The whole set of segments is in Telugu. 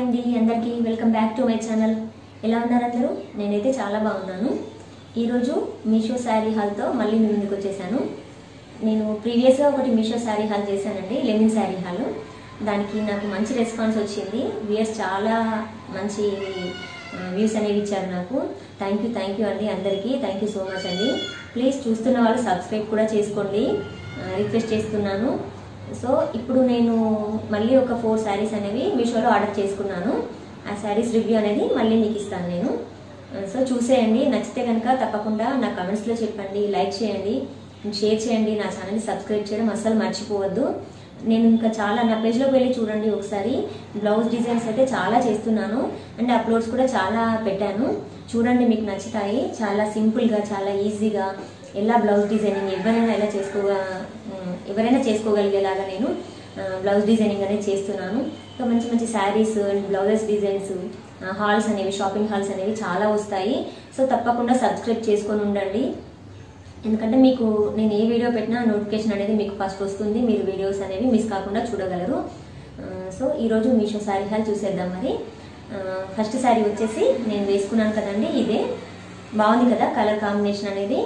అండి అందరికీ welcome back to my channel ఎలా ఉన్నారు అందరూ నేనైతే చాలా బాగున్నాను ఈరోజు మీషో శారీ హాల్తో మళ్ళీ మీ ముందుకు వచ్చేసాను నేను ప్రీవియస్గా ఒకటి మీషో శారీ హాల్ చేశానండి లెనిన్ శారీ హాల్ దానికి నాకు మంచి రెస్పాన్స్ వచ్చింది వ్యూయర్స్ చాలా మంచి వ్యూస్ అనేవి ఇచ్చారు నాకు థ్యాంక్ యూ థ్యాంక్ యూ అండి అందరికీ థ్యాంక్ యూ సో మచ్ అండి ప్లీజ్ చూస్తున్న వాళ్ళు సబ్స్క్రైబ్ కూడా చేసుకోండి రిక్వెస్ట్ చేస్తున్నాను సో ఇప్పుడు నేను మళ్ళీ ఒక ఫోర్ శారీస్ అనేవి మీషోలో ఆర్డర్ చేసుకున్నాను ఆ శారీస్ రివ్యూ అనేది మళ్ళీ మీకు ఇస్తాను నేను సో చూసేయండి నచ్చితే కనుక తప్పకుండా నా కమెంట్స్లో చెప్పండి లైక్ చేయండి షేర్ చేయండి నా ఛానల్ని సబ్స్క్రైబ్ చేయడం అస్సలు మర్చిపోవద్దు నేను ఇంకా చాలా నా పేజ్లోకి వెళ్ళి చూడండి ఒకసారి బ్లౌజ్ డిజైన్స్ అయితే చాలా చేస్తున్నాను అండ్ అప్లోడ్స్ కూడా చాలా పెట్టాను చూడండి మీకు నచ్చుతాయి చాలా సింపుల్గా చాలా ఈజీగా ఎలా బ్లౌజ్ డిజైనింగ్ ఎవరైనా ఎలా చేసుకోగా ఉమ్, ఎవరైనా చేసుకోగలిగేలాగా నేను ఆ, బ్లౌజ్ డిజైనింగ్ అనేది చేస్తున్నాను ఇంకా మంచి మంచి శారీస్ అండ్ బ్లౌజెస్ డిజైన్స్ ఆ, హాల్స్ అనేవి షాపింగ్ హాల్స్ అనేవి చాలా వస్తాయి సో తప్పకుండా సబ్స్క్రైబ్ చేసుకొని ఉండండి ఎందుకంటే మీకు నేను ఏ వీడియో పెట్టినా నోటిఫికేషన్ అనేది మీకు ఫస్ట్ వస్తుంది మీరు వీడియోస్ అనేవి మిస్ కాకుండా చూడగలరు ఆ, సో ఈరోజు మీషో శారీ హాల్ చూసేద్దాం మరి ఆ, ఫస్ట్ శారీ వచ్చేసి నేను వేసుకున్నాను కదండి ఇదే బాగుంది కదా కలర్ కాంబినేషన్ అనేది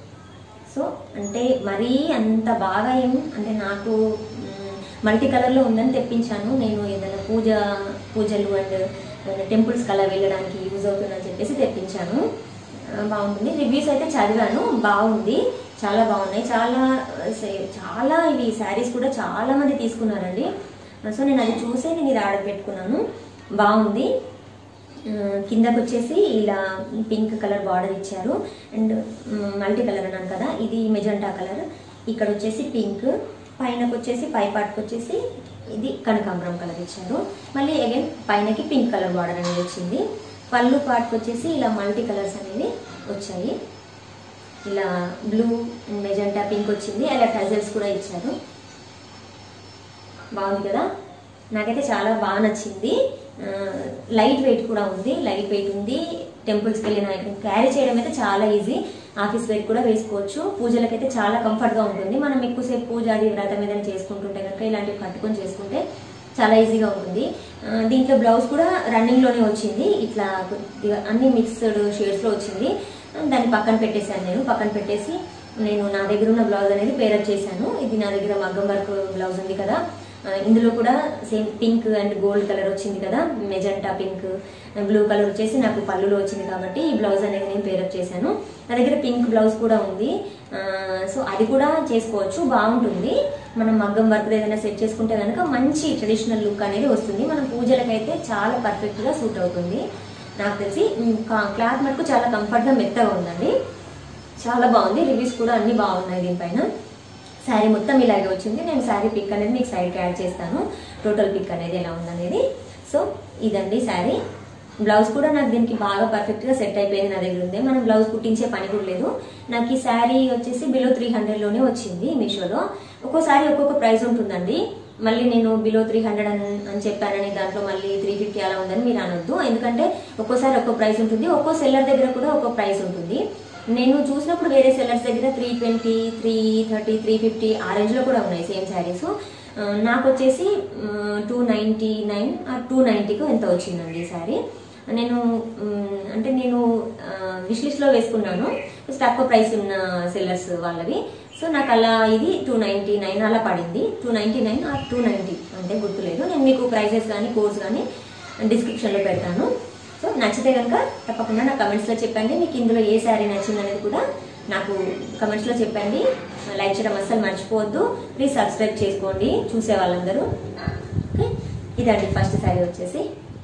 సో అంటే మరీ అంత బాగా ఏం అంటే నాకు మల్టీ కలర్లో ఉందని తెప్పించాను నేను ఏదైనా పూజ పూజలు అండ్ టెంపుల్స్ కలా వెళ్ళడానికి యూజ్ అవుతుందని చెప్పేసి తెప్పించాను ఆ, బాగుంటుంది రివ్యూస్ అయితే చదివాను బాగుంది చాలా బాగున్నాయి చాలా సే- చాలా ఇవి శారీస్ కూడా చాలా మంది తీసుకున్నారండి సో నేను అది చూసే నేను ఇది ఆర్డర్ పెట్టుకున్నాను బాగుంది ఆ, కిందకు వచ్చేసి ఇలా పింక్ కలర్ బార్డర్ ఇచ్చారు అండ్ మల్టీ కలర్ అన్నాను కదా ఇది మెజెంటా కలర్ ఇక్కడ వచ్చేసి పింక్ పైనకు వచ్చేసి పై పార్ట్కి వచ్చేసి ఇది కనకాంబరం కలర్ ఇచ్చారు మళ్ళీ అగైన్ పైనకి పింక్ కలర్ బార్డర్ అనేది వచ్చింది పళ్ళు పార్ట్కి వచ్చేసి ఇలా మల్టీ కలర్స్ అనేవి వచ్చాయి ఇలా బ్లూ మెజెంటా పింక్ వచ్చింది అలా టజల్స్ కూడా ఇచ్చారు బాగుంది కదా నాకైతే చాలా బాగా నచ్చింది ఆ, లైట్ వెయిట్ కూడా ఉంది లైట్ వెయిట్ ఉంది టెంపుల్స్కి వెళ్ళిన క్యారీ చేయడం అయితే చాలా ఈజీ ఆఫీస్ వేర్ కూడా వేసుకోవచ్చు పూజలకైతే చాలా కంఫర్ట్గా ఉంటుంది మనం ఎక్కువసేపు పూజ అది వ్రతం ఏదైనా చేసుకుంటుంటే కనుక ఇలాంటివి కట్టుకొని చేసుకుంటే చాలా ఈజీగా ఉంటుంది ఆ, దీంట్లో బ్లౌజ్ కూడా రన్నింగ్లోనే వచ్చింది ఇట్లా కొద్దిగా అన్ని మిక్స్డ్ షేడ్స్లో వచ్చింది దాన్ని పక్కన పెట్టేశాను నేను పక్కన పెట్టేసి నేను నా దగ్గర ఉన్న బ్లౌజ్ అనేది పేరప్ చేశాను ఇది నా దగ్గర మగ్గం వర్క్ బ్లౌజ్ ఉంది కదా ఆ, ఇందులో కూడా same pink and gold colour వచ్చింది కదా మెజెంటా పింక్ బ్లూ కలర్ వచ్చేసి నాకు పళ్ళులో వచ్చింది కాబట్టి ఈ బ్లౌజ్ అనేది నేను పేరప్ చేశాను నా దగ్గర పింక్ బ్లౌజ్ కూడా ఉంది ఆ, సో అది కూడా చేసుకోవచ్చు బాగుంటుంది మనం మగ్గం వర్క్ ఏదైనా సెట్ చేసుకుంటే కనుక మంచి ట్రెడిషనల్ లుక్ అనేది వస్తుంది మనం పూజలకైతే చాలా పర్ఫెక్ట్గా సూట్ అవుతుంది నాకు తెలిసి ఉమ్, కా- క్లాత్ మటుకు చాలా కంఫర్ట్గా మెత్తగా ఉందండి చాలా బాగుంది రివ్యూస్ కూడా అన్ని బాగున్నాయి దీనిపైన శారీ మొత్తం ఇలాగే వచ్చింది నేను శారీ పిక్ అనేది మీకు సైడ్కి యాడ్ చేస్తాను టోటల్ పిక్ అనేది ఎలా ఉందనేది సో ఇదండి శారీ బ్లౌజ్ కూడా నాకు దీనికి బాగా పర్ఫెక్ట్గా సెట్ అయిపోయింది నా దగ్గర ఉంది మనం బ్లౌజ్ కుట్టించే పని కూడా లేదు నాకు ఈ శారీ వచ్చేసి బిలో త్రీ హండ్రెడ్లోనే వచ్చింది మీషోలో ఒక్కోసారి ఒక్కొక్క ప్రైస్ ఉంటుందండి మళ్ళీ నేను బిలో త్రీ హండ్రెడ్ అని అని చెప్పానని దాంట్లో మళ్ళీ త్రీ ఫిఫ్టీ అలా ఉందని మీరు అనొద్దు ఎందుకంటే ఒక్కోసారి ఒక్కో ప్రైస్ ఉంటుంది ఒక్కో సెల్లర్ దగ్గర కూడా ఒక్కో ప్రైస్ ఉంటుంది నేను చూసినప్పుడు వేరే సెల్లర్స్ దగ్గర three twenty three thirty three fifty ఆ రేంజ్లో కూడా ఉన్నాయి సేమ్ శారీస్ నాకు వచ్చేసి టూ నైంటీ నైన్ టూ నైంటీకి ఎంత వచ్చిందండి ఈ శారీ నేను మ్, అంటే నేను విష్ లిస్ట్లో వేసుకున్నాను తక్కువ ప్రైస్ ఉన్న సెల్లర్స్ వాళ్ళవి సో నాకు అలా ఇది టూ నైంటీ నైన్ అలా పడింది టూ నైంటీ నైన్ ఆ టూ నైంటీ అంటే గుర్తులేదు నేను మీకు ప్రైజెస్ కానీ కోర్స్ కానీ డిస్క్రిప్షన్లో పెడతాను సో నచ్చితే కనుక తప్పకుండా నా కమెంట్స్లో చెప్పండి మీకు ఇందులో ఏ శారీ నచ్చింది అనేది కూడా నాకు కమెంట్స్లో చెప్పండి లైక్ చేయడం అస్సలు మర్చిపోవద్దు ప్లీజ్ సబ్స్క్రైబ్ చేసుకోండి చూసే వాళ్ళందరూ ఓకే ఇదండి ఫస్ట్ శారీ వచ్చేసి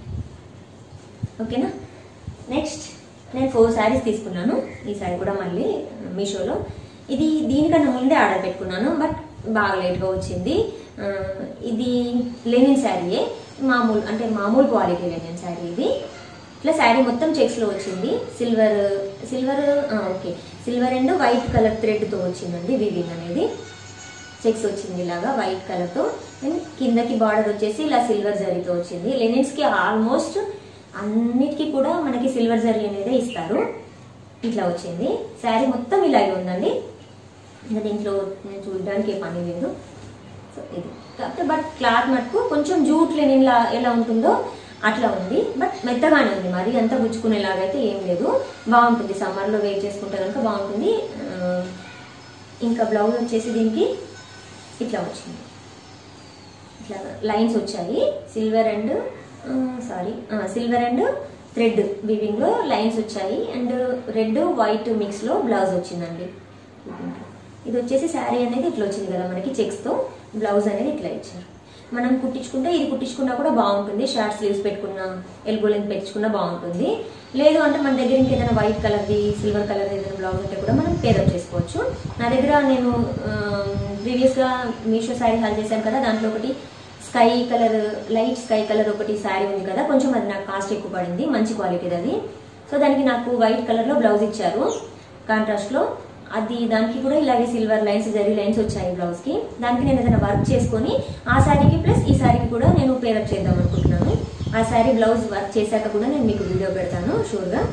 ఓకేనా నెక్స్ట్ నేను ఫోర్ శారీస్ తీసుకున్నాను ఈ శారీ కూడా మళ్ళీ మీషోలో ఇది దీనికన్నా ముందే ఆర్డర్ పెట్టుకున్నాను బట్ బాగా లేట్గా వచ్చింది ఆ, ఇది లెనిన్ శారీయే మామూలు అంటే మామూలు క్వాలిటీ లెనిన్ శారీ ఇది ఇట్లా శారీ మొత్తం చెక్స్లో వచ్చింది silver silver okay silver and white colour థ్రెడ్తో వచ్చిందండి వివింగ్ అనేది చెక్స్ వచ్చింది ఇలాగా వైట్ కలర్తో అండ్ కిందకి బార్డర్ వచ్చేసి ఇలా సిల్వర్ జరీతో వచ్చింది లెనిన్స్కి ఆల్మోస్ట్ అన్నిటికీ కూడా మనకి సిల్వర్ జరీ అనేది ఇస్తారు ఇట్లా వచ్చింది శారీ మొత్తం ఇలాగే ఉందండి ఇంకా దీంట్లో నేను చూడడానికి ఏ పని లేదు సో ఇది కాకపోతే బట్ క్లాత్ మటుకు కొంచెం జూట్ లెనిన్ లా ఎలా ఉంటుందో అట్లా ఉంది బట్ మెత్తగానే ఉంది మరి అంత గుచ్చుకునేలాగైతే ఏం లేదు బాగుంటుంది సమ్మర్లో వేర్ చేసుకుంటే కనుక బాగుంటుంది ఆ, ఇంకా బ్లౌజ్ వచ్చేసి దీనికి ఇట్లా వచ్చింది ఇట్లా లైన్స్ వచ్చాయి silver and sari silver and thread weaving లో లైన్స్ వచ్చాయి అండ్ రెడ్ వైట్ మిక్స్ లో బ్లౌజ్ వచ్చిందండి ఇది వచ్చేసి శారీ అనేది ఇట్లా వచ్చింది కదా మనకి చెక్స్ తో బ్లౌజ్ అనేది ఇట్లా ఇచ్చారు మనం కుట్టించుకుంటే ఇది కుట్టించుకున్నా కూడా బాగుంటుంది షార్ట్ స్లీవ్స్ పెట్టుకున్నా ఎల్బో లెంత్ పెట్టుకున్నా బాగుంటుంది లేదు అంటే మన దగ్గర ఇంకేదైనా వైట్ కలర్ది సిల్వర్ కలర్ ఏదైనా బ్లౌజ్ ఉంటే కూడా మనం పేరప్ చేసుకోవచ్చు నా దగ్గర నేను ప్రీవియస్గా మీషో శారీ హాల్ చేశాను కదా దాంట్లో ఒకటి sky colour light sky colour ఒకటి శారీ ఉంది కదా కొంచెం అది నాకు కాస్ట్ ఎక్కువ పడింది మంచి క్వాలిటీది అది సో దానికి నాకు వైట్ కలర్ లో బ్లౌజ్ ఇచ్చారు కాంట్రాస్ట్ లో అది దానికి కూడా ఇలాగే సిల్వర్ లైన్స్ జరీ లైన్స్ వచ్చాయి బ్లౌజ్ కి దానికి నేను ఏదైనా వర్క్ చేసుకొని ఆ శారీకి ప్లస్ ఈ శారీకి కూడా నేను పేరప్ చేద్దాం అనుకుంటున్నాను ఆ శారీ బ్లౌజ్ వర్క్ చేశాక కూడా నేను మీకు వీడియో పెడతాను షూర్ గా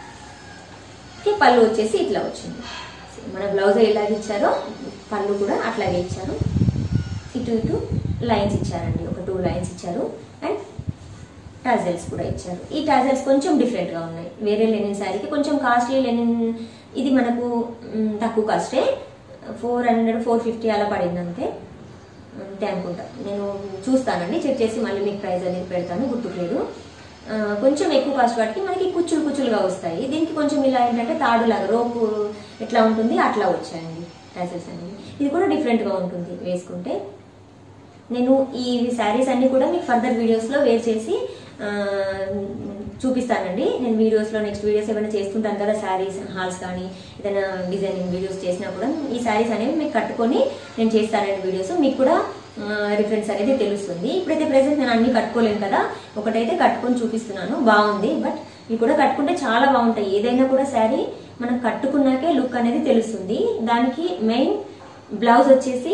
ఈ పళ్ళు వచ్చేసి ఇట్లా వచ్చింది మన బ్లౌజ్ ఎలాగ ఇచ్చారో పళ్ళు కూడా అట్లాగే ఇచ్చారు ఇటు ఇటు లైన్స్ ఇచ్చారండి ఒక టూ లైన్స్ ఇచ్చారు అండ్ టాజల్స్ కూడా ఇచ్చారు ఈ టాజల్స్ కొంచెం డిఫరెంట్ గా ఉన్నాయి వేరే లెనిన్ శారీకి కొంచెం కాస్ట్లీ లెనిన్ ఇది మనకు మ్, తక్కువ కాస్టే ఫోర్ హండ్రెడ్ ఫోర్ ఫిఫ్టీ అలా పడింది అంతే అంతే అనుకుంటా నేను చూస్తానండి చెక్ చేసి మళ్ళీ మీకు ప్రైస్ అనేది పెడతాను గుర్తుకులేదు ఆ, కొంచెం ఎక్కువ కాస్ట్ వాటికి మనకి కుచ్చులు కుచ్చులుగా వస్తాయి దీనికి కొంచెం ఇలా ఏంటంటే తాడులాగా రోపు ఎట్లా ఉంటుంది అట్లా వచ్చాయండి టాజల్స్ అనేవి ఇది కూడా డిఫరెంట్ గా ఉంటుంది వేసుకుంటే నేను ఈ శారీస్ అన్ని కూడా మీకు ఫర్దర్ వీడియోస్ లో వేర్ చేసి ఆ, చూపిస్తానండి నేను వీడియోస్ లో నెక్స్ట్ వీడియోస్ ఏమైనా చేస్తుంటాను కదా శారీస్ హాల్స్ కానీ ఏదైనా డిజైనింగ్ వీడియోస్ చేసినా కూడా ఈ శారీస్ అనేవి మీకు కట్టుకొని నేను చేస్తానండి వీడియోస్ మీకు కూడా రిఫరెన్స్ అనేది తెలుస్తుంది ఇప్పుడైతే ప్రెసెంట్ నేను అన్ని కట్టుకోలేను కదా ఒకటైతే కట్టుకొని చూపిస్తున్నాను బాగుంది బట్ ఇవి కూడా కట్టుకుంటే చాలా బాగుంటాయి ఏదైనా కూడా శారీ మనం కట్టుకున్నాకే లుక్ అనేది తెలుస్తుంది దానికి మెయిన్ బ్లౌజ్ వచ్చేసి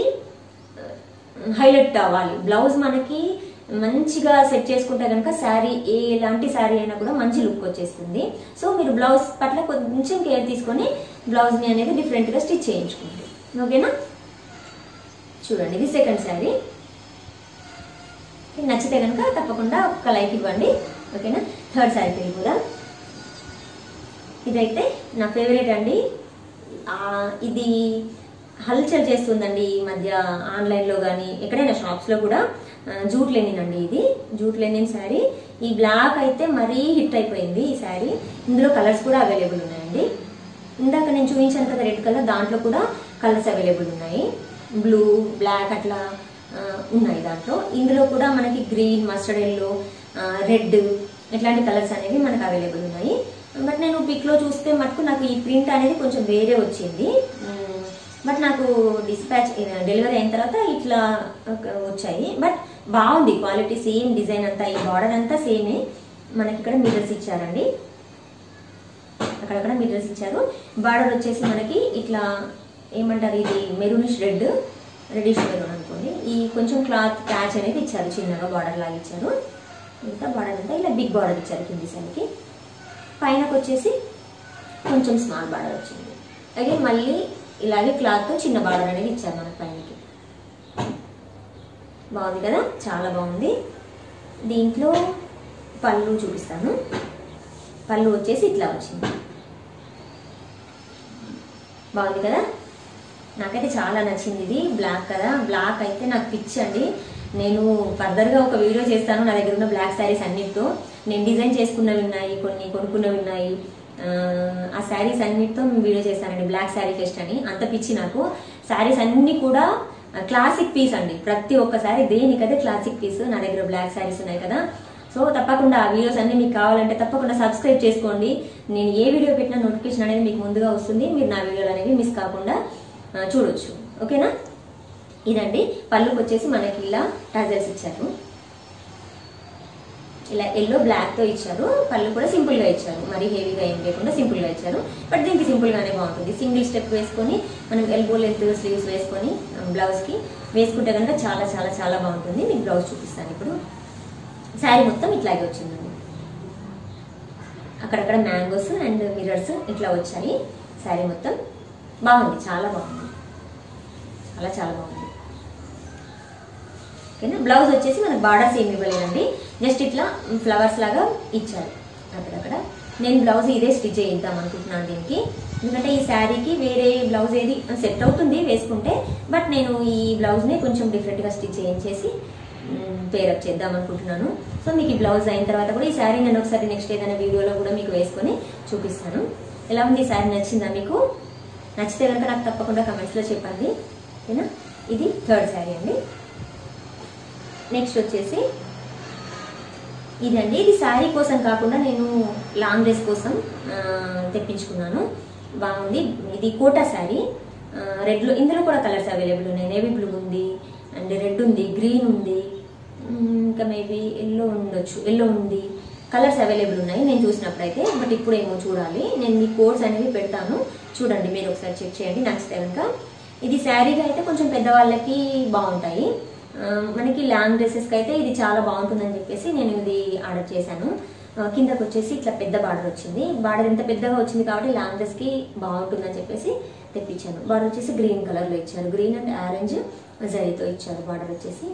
హైలైట్ అవ్వాలి బ్లౌజ్ మనకి మంచిగా సెట్ చేసుకుంటే కనుక శారీ ఏ ఎలాంటి శారీ అయినా కూడా మంచి లుక్ వచ్చేస్తుంది సో మీరు బ్లౌజ్ పట్ల కొంచెం కేర్ తీసుకొని బ్లౌజ్ ని అనేది డిఫరెంట్ గా స్టిచ్ చేయించుకోండి ఓకేనా చూడండి ఇది సెకండ్ శారీ మీకు నచ్చితే కనుక తప్పకుండా ఒక లైక్ ఇవ్వండి ఓకేనా థర్డ్ శారీకి వెళ్ళిపోదాం ఇదైతే నా ఫేవరెట్ అండి ఆ, ఇది హల్చల్ చేస్తుందండి ఈ మధ్య ఆన్లైన్లో కానీ ఎక్కడైనా షాప్స్లో కూడా ఆ, జూట్ లెనిన్ అండి ఇది జూట్ లెనిన్ శారీ ఈ బ్లాక్ అయితే మరీ హిట్ అయిపోయింది ఈ శారీ ఇందులో కలర్స్ కూడా అవైలబుల్ ఉన్నాయండి ఇందాక నేను చూపించాను కదా రెడ్ కలర్ దాంట్లో కూడా కలర్స్ అవైలబుల్ ఉన్నాయి బ్లూ బ్లాక్ అట్లా ఆ, ఉన్నాయి దాంట్లో ఇందులో కూడా మనకి గ్రీన్ మస్టర్డ్ ఎల్లో రెడ్ ఇట్లాంటి కలర్స్ అనేవి మనకు అవైలబుల్ ఉన్నాయి బట్ నేను పిక్ లో చూస్తే మటుకు నాకు ఈ ప్రింట్ అనేది కొంచెం వేరే వచ్చింది మ్మ్. బట్ నాకు డిస్పాచ్ డెలివరీ అయిన తర్వాత ఇట్లా ఒక వచ్చాయి బట్ బాగుంది క్వాలిటీ సేమ్ డిజైన్ అంతా ఈ బార్డర్ అంతా సేమే మనకి ఇక్కడ మిర్రర్స్ ఇచ్చారండి అక్కడక్కడ మిర్రర్స్ ఇచ్చారు బార్డర్ వచ్చేసి మనకి ఇట్లా ఏమంటారు ఇది మెరూనిష్ రెడ్ రెడిష్ మెరూన్ అనుకోండి ఈ కొంచెం క్లాత్ ప్యాచ్ అనేది ఇచ్చారు చిన్నగా బార్డర్ లాగా ఇచ్చారు మిగతా బార్డర్ అంతా ఇలా బిగ్ బార్డర్ ఇచ్చారు కింది సైడ్కి పైనకి వచ్చేసి కొంచెం స్మాల్ బార్డర్ వచ్చింది అలాగే మళ్ళీ ఇలాగే క్లాత్ చిన్న బార్డర్ అనేది ఇచ్చారు మనకి పైనకి బాగుంది కదా చాలా బాగుంది దీంట్లో పళ్ళు చూపిస్తాను పళ్ళు వచ్చేసి ఇట్లా వచ్చింది బాగుంది కదా నాకైతే చాలా నచ్చింది ఇది బ్లాక్ కదా బ్లాక్ అయితే నాకు పిచ్ అండి నేను ఫర్దర్గా ఒక వీడియో చేస్తాను నా దగ్గర ఉన్న బ్లాక్ శారీస్ అన్నిటితో నేను డిజైన్ చేసుకున్నవి ఉన్నాయి కొన్ని కొనుక్కున్నవి ఉన్నాయి ఆ, ఆ శారీస్ అన్నిటితో నేను వీడియో చేస్తానండి బ్లాక్ శారీ ఫెస్ట్ అని అంత పిచ్చి నాకు శారీస్ అన్ని కూడా క్లాసిక్ పీస్ అండి ప్రతి ఒక్క శారీ దేనికదే క్లాసిక్ పీస్ నా దగ్గర బ్లాక్ శారీస్ ఉన్నాయి కదా సో తప్పకుండా ఆ వీడియోస్ అన్ని మీకు కావాలంటే తప్పకుండా సబ్స్క్రైబ్ చేసుకోండి నేను ఏ వీడియో పెట్టినా నోటిఫికేషన్ అనేది మీకు ముందుగా వస్తుంది మీరు నా వీడియోలు అనేవి మిస్ కాకుండా ఆ, చూడొచ్చు ఓకేనా ఇదండి పళ్ళుకి వచ్చేసి మనకి ఇలా టజల్స్ ఇచ్చారు ఇలా ఎల్లో బ్లాక్ తో ఇచ్చారు పళ్ళు కూడా సింపుల్ గా ఇచ్చారు మరి హెవీగా ఏం లేకుండా సింపుల్ గా ఇచ్చారు బట్ దీనికి సింపుల్ గానే బాగుంటుంది సింగిల్ స్టెప్ వేసుకొని మనం ఎల్బో లెంత్ స్లీవ్స్ వేసుకొని బ్లౌజ్ కి వేసుకుంటే కనుక చాలా చాలా చాలా బాగుంటుంది మీకు బ్లౌజ్ చూపిస్తాను ఇప్పుడు శారీ మొత్తం ఇట్లాగే వచ్చిందండి అక్కడక్కడ మ్యాంగోస్ అండ్ మిరర్స్ ఇట్లా వచ్చాయి శారీ మొత్తం బాగుంది చాలా బాగుంది చాలా చాలా బాగుంది ఓకేనా బ్లౌజ్ వచ్చేసి మనకు బార్డర్స్ ఏమి ఇవ్వలేదండి జస్ట్ ఇట్లా ఫ్లవర్స్ లాగా ఇచ్చారు అక్కడక్కడ నేను బ్లౌజ్ ఇదే స్టిచ్ చేయిద్దాం అనుకుంటున్నాను దీనికి ఎందుకంటే ఈ శారీకి వేరే బ్లౌజ్ ఏది సెట్ అవుతుంది వేసుకుంటే బట్ నేను ఈ బ్లౌజ్ని కొంచెం డిఫరెంట్గా స్టిచ్ చేయించేసి పేరప్ చేద్దాం అనుకుంటున్నాను సో మీకు ఈ బ్లౌజ్ అయిన తర్వాత కూడా ఈ శారీ నేను ఒకసారి నెక్స్ట్ ఏదైనా వీడియోలో కూడా మీకు వేసుకొని చూపిస్తాను ఎలా ఉంది ఈ శారీ నచ్చిందా మీకు నచ్చితే కనుక నాకు తప్పకుండా కమెంట్స్లో చెప్పండి ఓకేనా ఇది థర్డ్ శారీ అండి నెక్స్ట్ వచ్చేసి ఇదండి ఇది శారీ కోసం కాకుండా నేను లాంగ్ డ్రెస్ కోసం ఆ, తెప్పించుకున్నాను బాగుంది ఇది కోటా శారీ రెడ్లో ఇందులో కూడా కలర్స్ అవైలబుల్ ఉన్నాయి నేవీ బ్లూ ఉంది అండ్ రెడ్ ఉంది గ్రీన్ ఉంది మ్, ఇంకా మేబీ ఎల్లో ఉండొచ్చు ఎల్లో ఉంది కలర్స్ అవైలబుల్ ఉన్నాయి నేను చూసినప్పుడు అయితే బట్ ఇప్పుడు ఏమో చూడాలి నేను మీ కోడ్స్ అనేవి పెడతాను చూడండి మీరు ఒకసారి చెక్ చేయండి నచ్చితే కనుక ఇది శారీగా అయితే కొంచెం పెద్దవాళ్ళకి బాగుంటాయి ఆ, మనకి లాంగ్ డ్రెస్సెస్కి అయితే ఇది చాలా బాగుంటుందని చెప్పేసి నేను ఇది ఆర్డర్ చేశాను ఆ, కిందకు వచ్చేసి ఇట్లా పెద్ద బార్డర్ వచ్చింది బార్డర్ ఇంత పెద్దగా వచ్చింది కాబట్టి లాంగ్ డ్రెస్కి బాగుంటుందని చెప్పేసి తెప్పించాను బార్డర్ వచ్చేసి గ్రీన్ కలర్లో ఇచ్చారు గ్రీన్ అండ్ ఆరెంజ్ జరీతో ఇచ్చారు బార్డర్ వచ్చేసి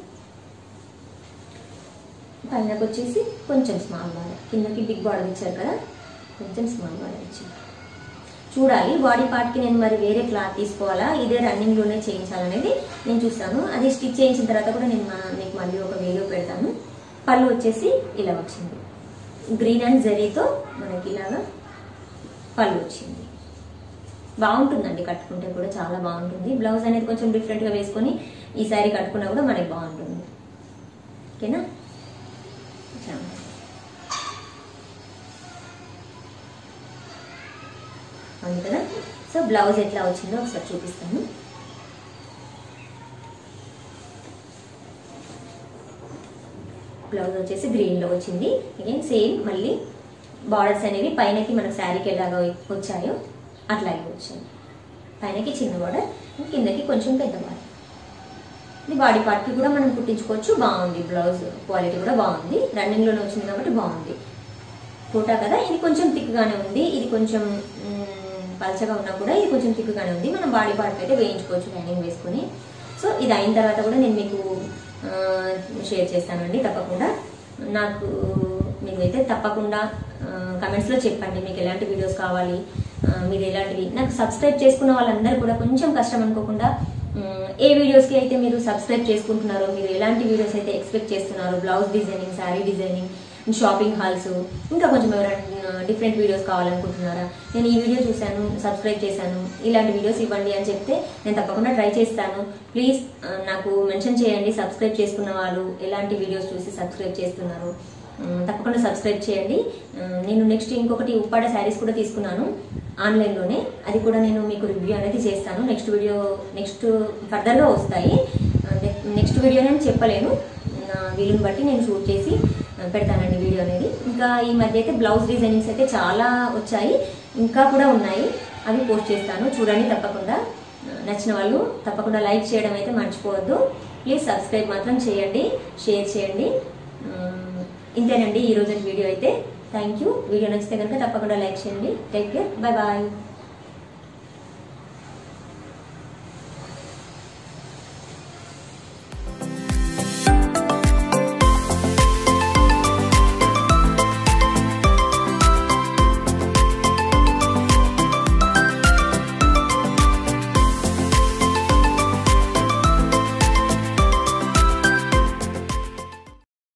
పైనకు వచ్చేసి కొంచెం స్మాల్ బార్డర్ కిందకి బిగ్ బార్డర్ ఇచ్చారు కదా కొంచెం స్మాల్ బార్డర్ ఇచ్చారు చూడాలి బాడీ పార్ట్కి నేను మరి వేరే క్లాత్ తీసుకోవాలా ఇదే రన్నింగ్లోనే చేయించాలనేది నేను చూస్తాను అది స్టిచ్ చేయించిన తర్వాత కూడా నేను మా- మీకు మళ్ళీ ఒక వీడియో పెడతాను పళ్ళు వచ్చేసి ఇలా వచ్చింది గ్రీన్ అండ్ జరీతో మనకి ఇలాగా పళ్ళు వచ్చింది బాగుంటుందండి కట్టుకుంటే కూడా చాలా బాగుంటుంది బ్లౌజ్ అనేది కొంచెం డిఫరెంట్గా వేసుకొని ఈ శారీ కట్టుకున్నా కూడా మనకి బాగుంటుంది ఓకేనా ఇట్లా ఉంది. అవును కదా సో బ్లౌజ్ ఎట్లా వచ్చిందో ఒకసారి చూపిస్తాను బ్లౌజ్ వచ్చేసి గ్రీన్ లో వచ్చింది అగైన్ సేమ్ మళ్ళీ బార్డర్స్ అనేవి పైనకి మన శారీకి ఎలాగో వచ్చాయో అట్లాగే వచ్చాయి పైనకి చిన్న బార్డర్ కిందకి కొంచెం పెద్ద బార్డర్ ఇది బాడీ పార్ట్కి కూడా మనం కుట్టించుకోవచ్చు బాగుంది బ్లౌజ్ క్వాలిటీ కూడా బాగుంది రన్నింగ్లోనే వచ్చింది కాబట్టి బాగుంది కోటా కదా ఇది కొంచెం థిక్గానే ఉంది ఇది కొంచెం మ్, పలచగా ఉన్నా కూడా ఇది కొంచెం థిక్గానే ఉంది మనం బాడీ పార్ట్ అయితే వేయించుకోవచ్చు లైనింగ్ వేసుకొని సో ఇది అయిన తర్వాత కూడా నేను మీకు ఆ, షేర్ చేస్తానండి తప్పకుండా నాకు మీరైతే తప్పకుండా కమెంట్స్లో చెప్పండి మీకు ఎలాంటి వీడియోస్ కావాలి ఆ, మీరు ఎలాంటివి నాకు సబ్స్క్రైబ్ చేసుకున్న వాళ్ళందరూ కూడా కొంచెం కష్టం అనుకోకుండా మ్, ఏ వీడియోస్కి అయితే మీరు సబ్స్క్రైబ్ చేసుకుంటున్నారో మీరు ఎలాంటి వీడియోస్ అయితే ఎక్స్పెక్ట్ చేస్తున్నారో blouse designing sari designing shopping halls ఇంకా కొంచెం ఎవరైనా డిఫరెంట్ వీడియోస్ కావాలనుకుంటున్నారా నేను ఈ వీడియో చూశాను సబ్స్క్రైబ్ చేశాను ఇలాంటి వీడియోస్ ఇవ్వండి అని చెప్తే నేను తప్పకుండా ట్రై చేస్తాను ప్లీజ్ నాకు మెన్షన్ చేయండి సబ్స్క్రైబ్ చేసుకున్న వాళ్ళు ఎలాంటి వీడియోస్ చూసి సబ్స్క్రైబ్ చేస్తున్నారు ఉమ్, తప్పకుండా సబ్స్క్రైబ్ చేయండి ఉమ్, నేను నెక్స్ట్ ఇంకొకటి ఉప్పాడ శారీస్ కూడా తీసుకున్నాను ఆన్లైన్లోనే అది కూడా నేను మీకు రివ్యూ అనేది చేస్తాను నెక్స్ట్ వీడియో నెక్స్ట్ ఫర్దర్గా వస్తాయి నెక్స్ట్ వీడియో నేను చెప్పలేను నా వీలుని బట్టి నేను షూట్ చేసి ఆ, పెడతానండి వీడియో అనేది ఇంకా ఈ మధ్య అయితే బ్లౌజ్ డిజైనింగ్స్ అయితే చాలా వచ్చాయి ఇంకా కూడా ఉన్నాయి అవి పోస్ట్ చేస్తాను చూడండి తప్పకుండా ఆ, నచ్చిన వాళ్ళు తప్పకుండా లైక్ చేయడం అయితే మర్చిపోవద్దు ప్లీజ్ సబ్స్క్రైబ్ మాత్రం చేయండి షేర్ చేయండి ఉమ్, ఇంతేనండి ఈ రోజు వీడియో అయితే థ్యాంక్ యూ వీడియో నచ్చితే కనుక తప్పకుండా లైక్ చేయండి టేక్ కేర్ బై బాయ్